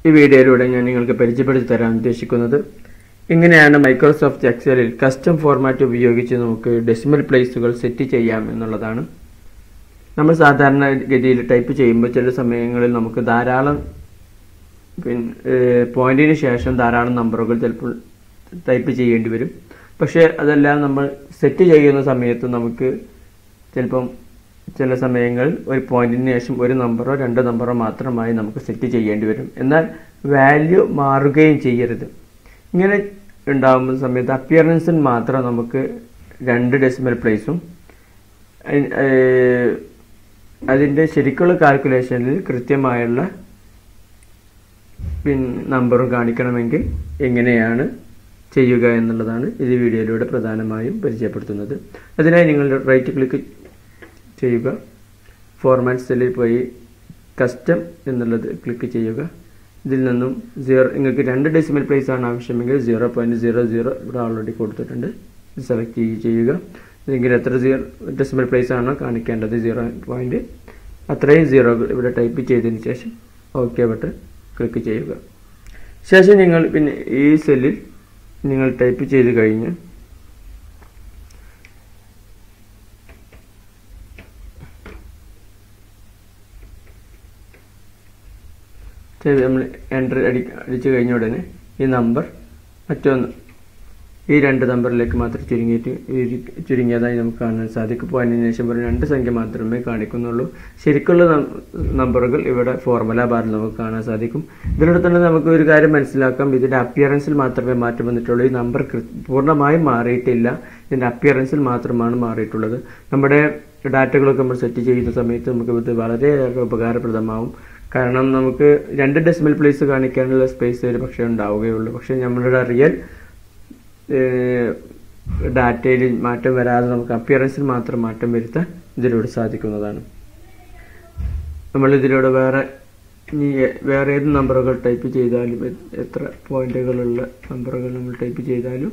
ഈ വീഡിയോയിലൂടെ ഞാൻ നിങ്ങൾക്ക് പരിചയപ്പെടുത്തി തരാൻ ഉദ്ദേശിക്കുന്നത് ഇങ്ങനെയാണ് മൈക്രോസോഫ്റ്റ് എക്സലിൽ കസ്റ്റം ഫോർമാറ്റ് ഉപയോഗിച്ച് നമുക്ക് ഡെസിമൽ പ്ലേസുകൾ സെറ്റ് ചെയ്യാം എന്നുള്ളതാണ് നമ്മൾ സാധാരണ ഗതിയിൽ ടൈപ്പ് ചെയ്യുമ്പോൾ ചില സമയങ്ങളിൽ നമുക്ക് ധാരാളം പിന്നെ പോയിന്റിന് ശേഷം ധാരാളം നമ്പറുകൾ ചിലപ്പോൾ ടൈപ്പ് ചെയ്യേണ്ടി വരും പക്ഷേ അതെല്ലാം നമ്മൾ സെറ്റ് ചെയ്യുന്ന സമയത്ത് നമുക്ക് ചിലപ്പം ചില സമയങ്ങളിൽ ഒരു പോയിന്റിന് ശേഷം ഒരു നമ്പറോ രണ്ട് നമ്പറോ മാത്രമായി നമുക്ക് സെറ്റ് ചെയ്യേണ്ടി വരും എന്നാൽ വാല്യൂ മാറുകയും ചെയ്യരുത് ഇങ്ങനെ ഉണ്ടാകുന്ന സമയത്ത് അപ്പിയറൻസിന് മാത്രം നമുക്ക് രണ്ട് ഡെസിമൽ പ്ലേസും അതിൻ്റെ ശരിക്കുള്ള കാൽക്കുലേഷനിൽ കൃത്യമായുള്ള പിന്നെ നമ്പറും കാണിക്കണമെങ്കിൽ എങ്ങനെയാണ് ചെയ്യുക എന്നുള്ളതാണ് ഇത് വീഡിയോയിലൂടെ പ്രധാനമായും പരിചയപ്പെടുത്തുന്നത് അതിനായി നിങ്ങൾ റൈറ്റ് ക്ലിക്ക് ചെയ്യുക ഫോർമാറ്റ് സെല്ലിൽ പോയി കസ്റ്റം എന്നുള്ളത് ക്ലിക്ക് ചെയ്യുക ഇതിൽ നിന്നും സീറോ നിങ്ങൾക്ക് രണ്ട് ഡെസിമൽ പ്ലേസ് ആണ് ആവശ്യമെങ്കിൽ സീറോ പോയിൻറ്റ് സീറോ സീറോ ഇവിടെ ഓൾറെഡി കൊടുത്തിട്ടുണ്ട് ഇത് സെലക്ട് ചെയ്യുക അല്ലെങ്കിൽ എത്ര സീറോ ഡെസിമൽ പ്ലേസ് ആണോ കാണിക്കേണ്ടത് സീറോ പോയിൻറ്റ് അത്രയും സീറോകൾ ഇവിടെ ടൈപ്പ് ചെയ്തതിന് ശേഷം ഓക്കെ ബട്ടൺ ക്ലിക്ക് ചെയ്യുക ശേഷം നിങ്ങൾ പിന്നെ ഈ സെല്ലിൽ നിങ്ങൾ ടൈപ്പ് ചെയ്ത് കഴിഞ്ഞ് നമ്മൾ എൻ്റർ അടി അടിച്ചു കഴിഞ്ഞ ഉടനെ ഈ നമ്പർ മറ്റൊന്ന് ഈ രണ്ട് നമ്പറിലേക്ക് മാത്രം ചുരുങ്ങിയിട്ട് ചുരുങ്ങിയതായി നമുക്ക് കാണാൻ സാധിക്കും പോയിന്റിന് ശേഷം ഒരു രണ്ട് സംഖ്യ മാത്രമേ കാണിക്കുന്നുള്ളൂ ശരിക്കുള്ള നമ്പറുകൾ ഇവിടെ ഫോർമുല ബാറിൽ നമുക്ക് കാണാൻ സാധിക്കും ഇതിലൂടെ തന്നെ നമുക്ക് ഒരു കാര്യം മനസ്സിലാക്കാം ഇതിൻ്റെ അപ്പിയറൻസിൽ മാത്രമേ മാറ്റം വന്നിട്ടുള്ളൂ ഈ നമ്പർ പൂർണ്ണമായും മാറിയിട്ടില്ല ഇതിൻ്റെ അപ്പിയറൻസിൽ മാത്രമാണ് മാറിയിട്ടുള്ളത് നമ്മുടെ ഡാറ്റകളൊക്കെ നമ്മൾ സെറ്റ് ചെയ്യുന്ന സമയത്ത് നമുക്ക് ഇത് വളരെയേറെ ഉപകാരപ്രദമാവും കാരണം നമുക്ക് രണ്ട് ഡെസിമൽ പ്ലേസ് കാണിക്കാനുള്ള സ്പേസ് ഒരു പക്ഷേ ഉണ്ടാവുകയുള്ളൂ പക്ഷേ നമ്മളുടെ റിയൽ ഡാറ്റയിൽ മാറ്റം വരാതെ നമുക്ക് അപ്പിയറൻസിൽ മാത്രം മാറ്റം വരുത്താൻ ഇതിലൂടെ സാധിക്കുന്നതാണ് നമ്മൾ ഇതിലൂടെ വേറെ ഇനി വേറെ ഏത് നമ്പറുകൾ ടൈപ്പ് ചെയ്താലും എത്ര പോയിന്റുകളുള്ള നമ്പറുകൾ നമ്മൾ ടൈപ്പ് ചെയ്താലും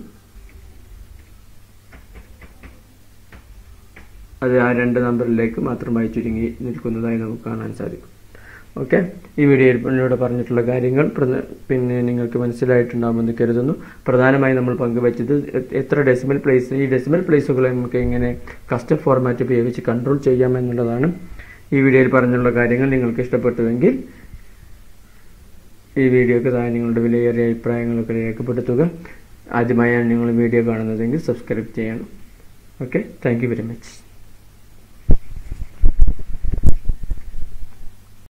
അത് ആ രണ്ട് നമ്പറിലേക്ക് മാത്രമായി ചുരുങ്ങി നിൽക്കുന്നതായി നമുക്ക് കാണാൻ സാധിക്കും ഓക്കെ ഈ വീഡിയോയിൽ എന്നോട് പറഞ്ഞിട്ടുള്ള കാര്യങ്ങൾ പിന്നെ നിങ്ങൾക്ക് മനസ്സിലായിട്ടുണ്ടാകുമെന്ന് കരുതുന്നു പ്രധാനമായി നമ്മൾ പങ്കുവച്ചത് എത്ര ഡെസിമൽ പ്ലേസ് ഈ ഡെസിമൽ പ്ലേസുകളെ നമുക്ക് എങ്ങനെ കസ്റ്റം ഫോർമാറ്റ് ഉപയോഗിച്ച് കൺട്രോൾ ചെയ്യാമെന്നുള്ളതാണ് ഈ വീഡിയോയിൽ പറഞ്ഞുള്ള കാര്യങ്ങൾ നിങ്ങൾക്ക് ഇഷ്ടപ്പെട്ടുവെങ്കിൽ ഈ വീഡിയോക്ക് താഴെ നിങ്ങളുടെ വിലയേറിയ അഭിപ്രായങ്ങളൊക്കെ രേഖപ്പെടുത്തുക ആദ്യമായാണ് നിങ്ങൾ വീഡിയോ കാണുന്നതെങ്കിൽ സബ്സ്ക്രൈബ് ചെയ്യണം ഓക്കെ താങ്ക് വെരി മച്ച്